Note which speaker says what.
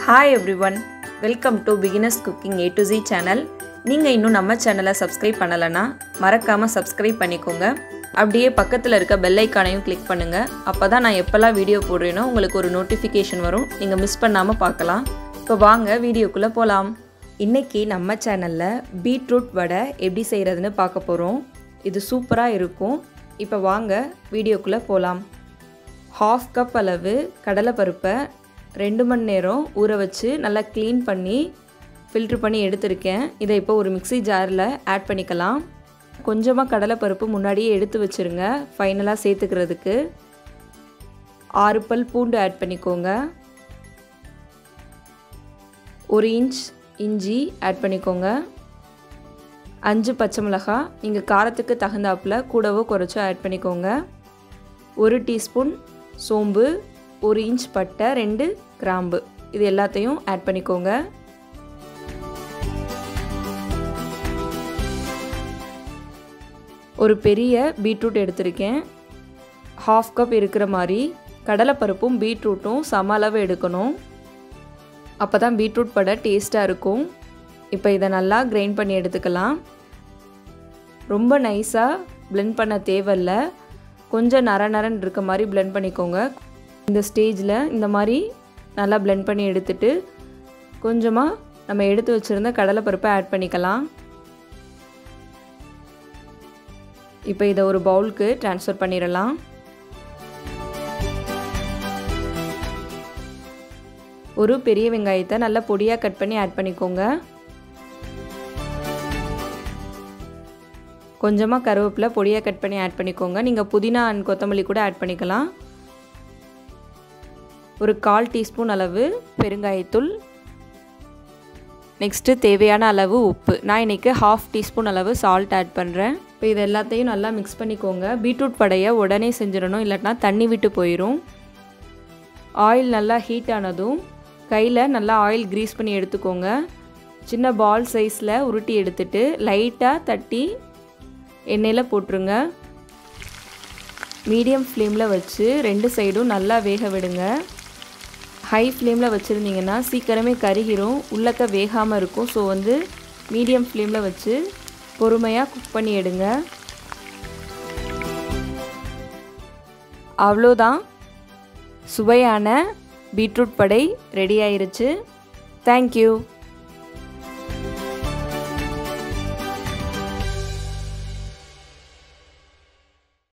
Speaker 1: hi everyone welcome to beginners cooking A to Z channel நீங்கள் இன்னும் நம்ம சேனலை சப்ஸ்கிரைப் பண்ணலைன்னா மறக்காமல் சப்ஸ்கிரைப் பண்ணிக்கோங்க அப்படியே பக்கத்தில் இருக்க பெல் ஐக்கானையும் கிளிக் பண்ணுங்கள் அப்போ தான் நான் எப்போல்லாம் வீடியோ போடுறேனோ உங்களுக்கு ஒரு நோட்டிஃபிகேஷன் வரும் நீங்கள் மிஸ் பண்ணாமல் பார்க்கலாம் இப்போ வாங்க வீடியோக்குள்ளே போகலாம் இன்றைக்கி நம்ம சேனலில் பீட்ரூட் வடை எப்படி செய்கிறதுன்னு பார்க்க போகிறோம் இது சூப்பராக இருக்கும் இப்போ வாங்க வீடியோக்குள்ளே போகலாம் ஹாஃப் கப் அளவு கடலைப்பருப்பை ரெண்டு மணி நேரம் ஊற வச்சு நல்லா க்ளீன் பண்ணி ஃபில்ட்ரு பண்ணி எடுத்திருக்கேன் இதை இப்போ ஒரு மிக்ஸி ஜாரில் ஆட் பண்ணிக்கலாம் கொஞ்சமாக கடலைப்பருப்பு முன்னாடியே எடுத்து வச்சுருங்க ஃபைனலாக சேர்த்துக்கிறதுக்கு ஆறு பல் பூண்டு ஆட் பண்ணிக்கோங்க ஒரு இன்ச் இஞ்சி ஆட் பண்ணிக்கோங்க அஞ்சு பச்சை மிளகாய் நீங்கள் காரத்துக்கு தகுந்தாப்பில் கூடவோ குறைச்சோ ஆட் பண்ணிக்கோங்க ஒரு டீஸ்பூன் சோம்பு ஒரு இன்ச் பட்டை ரெண்டு கிராம்பு இது எல்லாத்தையும் ஆட் பண்ணிக்கோங்க ஒரு பெரிய பீட்ரூட் எடுத்திருக்கேன் ஹாஃப் கப் இருக்கிற மாதிரி கடலைப்பருப்பும் பீட்ரூட்டும் சம அளவு எடுக்கணும் அப்போ தான் பீட்ரூட் படை டேஸ்ட்டாக இருக்கும் இப்போ இதை நல்லா கிரைண்ட் பண்ணி எடுத்துக்கலாம் ரொம்ப நைஸாக பிளெண்ட் பண்ண தேவையில்ல கொஞ்சம் நர நரன் இருக்க மாதிரி பிளெண்ட் பண்ணிக்கோங்க இந்த ஸ்டேஜில் இந்த மாதிரி நல்லா பிளெண்ட் பண்ணி எடுத்துட்டு கொஞ்சமாக நம்ம எடுத்து வச்சுருந்த கடலைப்பருப்பை ஆட் பண்ணிக்கலாம் இப்போ இதை ஒரு பவுலுக்கு ட்ரான்ஸ்ஃபர் பண்ணிடலாம் ஒரு பெரிய வெங்காயத்தை நல்லா பொடியாக கட் பண்ணி ஆட் பண்ணிக்கோங்க கொஞ்சமாக கருவேப்பிலை பொடியாக கட் பண்ணி ஆட் பண்ணிக்கோங்க நீங்கள் புதினா அண்ட் கொத்தமல்லி கூட ஆட் பண்ணிக்கலாம் ஒரு கால் டீஸ்பூன் அளவு பெருங்காயத்தூள் நெக்ஸ்ட்டு தேவையான அளவு உப்பு நான் இன்றைக்கி ஹாஃப் டீஸ்பூன் அளவு சால்ட் ஆட் பண்ணுறேன் இப்போ இது எல்லாத்தையும் நல்லா மிக்ஸ் பண்ணிக்கோங்க பீட்ரூட் படையை உடனே செஞ்சிடணும் இல்லாட்டினா தண்ணி விட்டு போயிடும் ஆயில் நல்லா ஹீட் ஆனதும் கையில் நல்லா ஆயில் க்ரீஸ் பண்ணி எடுத்துக்கோங்க சின்ன பால் சைஸில் உருட்டி எடுத்துட்டு லைட்டாக தட்டி எண்ணெயில் போட்டுருங்க மீடியம் ஃப்ளேமில் வச்சு ரெண்டு சைடும் நல்லா வேக விடுங்க ஹை ஃப்ளேமில் வச்சுருந்தீங்கன்னா சீக்கிரமே கருகிரும் உள்ளக்க வேகாமல் இருக்கும் ஸோ வந்து மீடியம் ஃப்ளேமில் வச்சு பொறுமையாக குக் பண்ணி எடுங்க அவ்வளோதான் சுவையான பீட்ரூட் படை ரெடி ஆயிருச்சு தேங்க்யூ